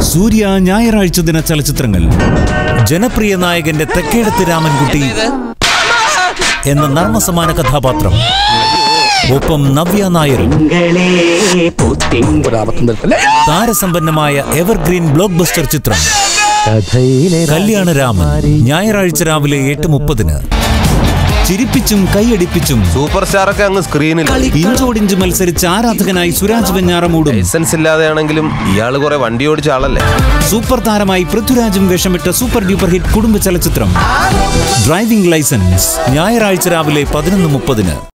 സൂര്യ ഞായറാഴ്ച ദിന ചലച്ചിത്രങ്ങൾ ജനപ്രിയ നായകന്റെ തെക്കേടത്ത് രാമൻകുട്ടി എന്ന നർമ്മസമാന കഥാപാത്രം ഒപ്പം നവ്യ നായരും താരസമ്പന്നമായ എവർഗ്രീൻ ബ്ലോക്ക് ബസ്റ്റർ ചിത്രം കല്യാണരാമൻ ഞായറാഴ്ച രാവിലെ എട്ട് മുപ്പതിന് ചിരിപ്പിച്ചും കൈയടിപ്പിച്ചും സൂപ്പർ സ്റ്റാർ ഒക്കെ അങ്ങ് സ്ക്രീനിൽ ഇഞ്ചോടിഞ്ച് മത്സരിച്ച ആരാധകനായി സുരാജ് വെഞ്ഞാറമൂടും ലൈസൻസ് ഇല്ലാതെയാണെങ്കിലും ഇയാള് കുറെ വണ്ടി ഓടിച്ച ആളല്ലേ സൂപ്പർ താരമായി പൃഥ്വിരാജും വേഷമിട്ട സൂപ്പർ ഡ്യൂപ്പർ ഹിറ്റ് കുടുംബ ചലച്ചിത്രം ഡ്രൈവിംഗ് ലൈസൻസ് ഞായറാഴ്ച രാവിലെ പതിനൊന്ന് മുപ്പതിന്